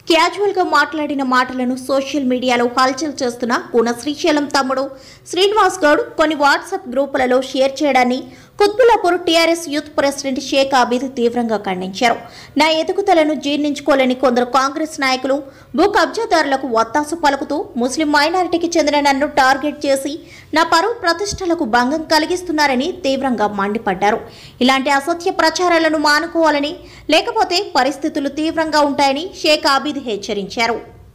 casual గా మాట్లాడిన మాటలను సోషల్ మీడియాలో హల్చల్ చేస్తున్న కూన శ్రీశైలం తమ్ముడు శ్రీనివాస్ గౌడ్ కొన్ని వాట్సాప్ గ్రూపులలో షేర్ చేయడాన్ని కుత్బులాపూర్ టీఆర్ఎస్ యూత్ ప్రెసిడెంట్ షేక్ అబీద్ తీవ్రంగా ఖండించారు నా ఎదుగుదలను జీర్ణించుకోలేని కొందరు కాంగ్రెస్ నాయకులు భూ కబ్జాదారులకు ఒత్తాసు పలుకుతూ ముస్లిం మైనారిటీకి చెందిన నన్ను టార్గెట్ చేసి నా పరువు ప్రతిష్టలకు భంగం కలిగిస్తున్నారని తీవ్రంగా మండిపడ్డారు ఇలాంటి అసత్య ప్రచారాలను మానుకోవాలని లేకపోతే పరిస్థితులు తీవ్రంగా ఉంటాయని షేక్ ఆబీద్ హెచ్చరించారు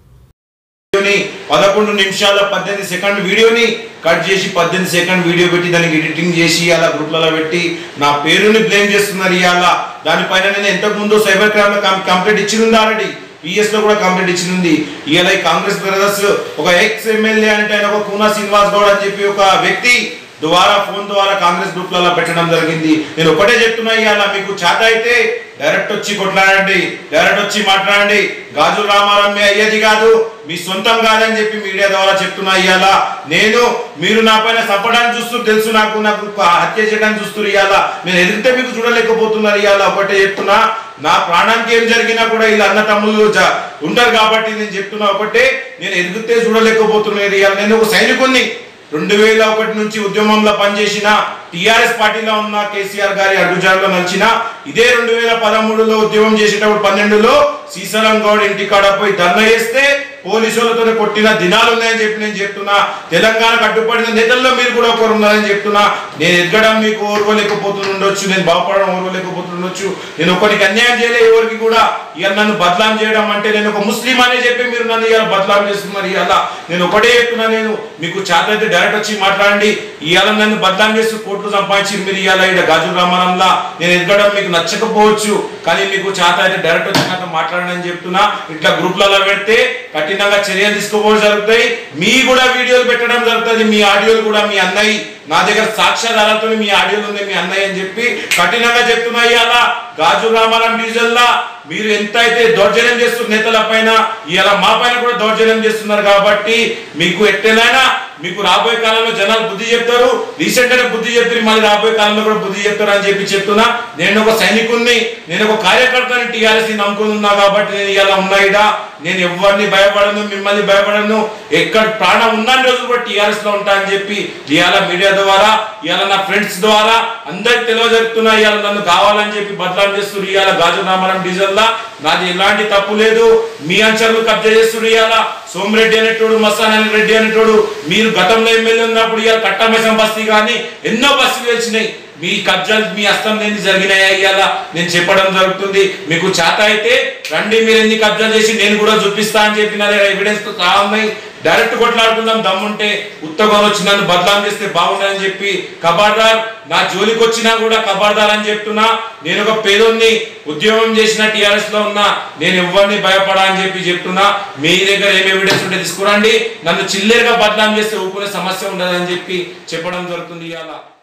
వీడియోని పదకొండు నిమిషాల పద్దెనిమిది సెకండ్ వీడియోని కట్ చేసి పద్దెనిమిది సెకండ్ వీడియో పెట్టి దానికి ఎడిటింగ్ చేసి అలా గ్రూప్లలో పెట్టి నా పేరుని బ్లేమ్ చేస్తున్నారు ఇవాళ దానిపైన నేను ఇంతకు ముందు సైబర్ క్రైమ్ లో కంప్లైంట్ ఇచ్చింది ఆల్రెడీ పిఎస్ లో కూడా కంప్లైంట్ ఇచ్చింది ఇవాళ ఈ కాంగ్రెస్ బ్రదర్స్ ఒక ఎక్స్ ఎమ్మెల్యే అంటే ఆయన ఒక కూనా శ్రీనివాస్ గౌడ్ అని చెప్పి ఒక వ్యక్తి ద్వారా ఫోన్ ద్వారా కాంగ్రెస్ గ్రూప్లలో పెట్టడం జరిగింది నేను ఒకటే చెప్తున్నా ఇవాళ మీకు చేత అయితే డైరెక్ట్ వచ్చి కొట్లాడండి డైరెక్ట్ వచ్చి మాట్లాడండి గాజు రామారావు మీ అయ్యేది కాదు మీ సొంతం కాదని చెప్పి మీడియా ద్వారా చెప్తున్నా ఇవాళ నేను మీరు నా పైన చంపడానికి చూస్తూ తెలుసు నాకు నాకు హత్య చేయడానికి చూస్తున్నారు ఇవాళ నేను ఎదిగితే మీకు చూడలేకపోతున్నారు ఇవాళ ఒకటే చెప్తున్నా నా ప్రాణానికి ఏం జరిగినా కూడా ఇలా అన్న తమ్ముళ్ళు జ- ఉంటారు కాబట్టి నేను చెప్తున్నా ఒకటే నేను ఎదిగితే చూడలేకపోతున్నాను ఇవాళ నేను ఒక సైనికుణ్ణి రెండు వేల ఒకటి నుంచి ఉద్యమంలో పనిచేసిన టిఆర్ఎస్ పార్టీలో ఉన్న కేసీఆర్ గారి అడుగుజాడలో నడిచిన ఇదే రెండు వేల పదమూడులో ఉద్యమం చేసేటప్పుడు పన్నెండులో శ్రీశైలం గౌడ్ ఇంటి కాడ పోయి ధర్నా చేస్తే పోలీసులతో కొట్టిన దినాలు ఉన్నాయని చెప్పి నేను చెప్తున్నా తెలంగాణకు అడ్డుపడిన నేతల్లో మీరు కూడా ఒకరు ఉన్నారని చెప్తున్నా నేను ఎదగడం మీకు ఓర్వలేకపోతుండొచ్చు నేను బాగుపడడం ఓర్వలేకపోతుండొచ్చు నేను ఒకరికి అన్యాయం చేయలే ఎవరికి కూడా ఇవాళ నన్ను బదలాం చేయడం అంటే నేను ఒక ముస్లిం అనే చెప్పి మీరు నన్ను ఇవాళ బదలాం చేస్తున్నారు ఇవాళ నేను ఒకటే చెప్తున్నా నేను మీకు చేత అయితే డైరెక్ట్ వచ్చి మాట్లాడండి ఇవాళ నన్ను బదలాం చేస్తూ కోట్లు సంపాదించి మీరు ఇవాళ ఇక్కడ గాజు రామారంలా నేను ఎదగడం మీకు నచ్చకపోవచ్చు కానీ మీకు చేత అయితే డైరెక్ట్ వచ్చి నాతో మాట్లాడండి అని చెప్తున్నా ఇట్లా గ్రూప్లలో పెడితే కఠినంగా చర్యలు తీసుకోవడం జరుగుతాయి మీ కూడా వీడియోలు పెట్టడం జరుగుతుంది మీ ఆడియోలు కూడా మీ అన్నయ్య నా దగ్గర సాక్ష్యాధారాలతో మీ ఆడియోలు ఉంది మీ అన్నయ్య అని చెప్పి కఠినంగా చెప్తున్నా ఇవాళ గాజు రామారాం డీజిల్లా మీరు ఎంత అయితే దౌర్జన్యం చేస్తున్న నేతల పైన ఇవాళ మా పైన కూడా దౌర్జన్యం చేస్తున్నారు కాబట్టి మీకు ఎట్టనైనా మీకు రాబోయే కాలంలో జనాలు బుద్ధి చెప్తారు రీసెంట్ గానే బుద్ధి చెప్తారు మళ్ళీ రాబోయే కాలంలో కూడా బుద్ధి చెప్తారు అని చెప్పి చెప్తున్నా నేను ఒక సైనికుణ్ణి నేను ఒక కార్యకర్తని టీఆర్ఎస్ నమ్ముకుని ఉన్నా కాబట్టి నేను ఇలా ఉన్నాయిడా నేను ఎవరిని భయపడను మిమ్మల్ని భయపడను ఎక్కడ ప్రాణం ఉన్న రోజు కూడా టీఆర్ఎస్ లో ఉంటా అని చెప్పి ఇవాళ మీడియా ద్వారా ఇవాళ నా ఫ్రెండ్స్ ద్వారా అందరికి తెలియజెప్తున్నా ఇవాళ నన్ను కావాలని చెప్పి బదలాం చేస్తున్నారు ఇవాళ గాజు రామారం డీజిల్ లా నాది ఎలాంటి తప్పు లేదు మీ అంచర్లు కబ్జా చేస్తున్నారు ఇవాళ సోమిరెడ్డి అనేటోడు మస్తాన్ రెడ్డి అనేటోడు మీరు గతంలో ఎమ్మెల్యే ఉన్నప్పుడు ఇవాళ కట్టమైసం బస్తీ కానీ ఎన్నో బస్తీలు వచ్చినాయి మీ కబ్జాలు మీ హస్తం లేని జరిగినాయా ఇవాళ నేను చెప్పడం జరుగుతుంది మీకు చేత అయితే రండి మీరు ఎన్ని కబ్జాలు చేసి నేను కూడా చూపిస్తా అని చెప్పి నా దగ్గర ఎవిడెన్స్ తో చాలా ఉన్నాయి డైరెక్ట్ కొట్లాడుకుందాం దమ్ముంటే ఉత్తగం వచ్చి నన్ను బదలాం చేస్తే బాగుండదని చెప్పి కబార్దార్ నా జోలికి వచ్చినా కూడా కబార్దార్ అని చెప్తున్నా నేను ఒక పేదోన్ని ఉద్యోగం చేసిన టిఆర్ఎస్ లో ఉన్నా నేను ఎవరిని భయపడా అని చెప్పి చెప్తున్నా మీ దగ్గర ఏం ఎవిడెన్స్ ఉంటే తీసుకురండి నన్ను చిల్లెరుగా బదలాం చేస్తే ఊపుకునే సమస్య ఉండదని చెప్పి చెప్పడం జరుగుతుంది ఇవాళ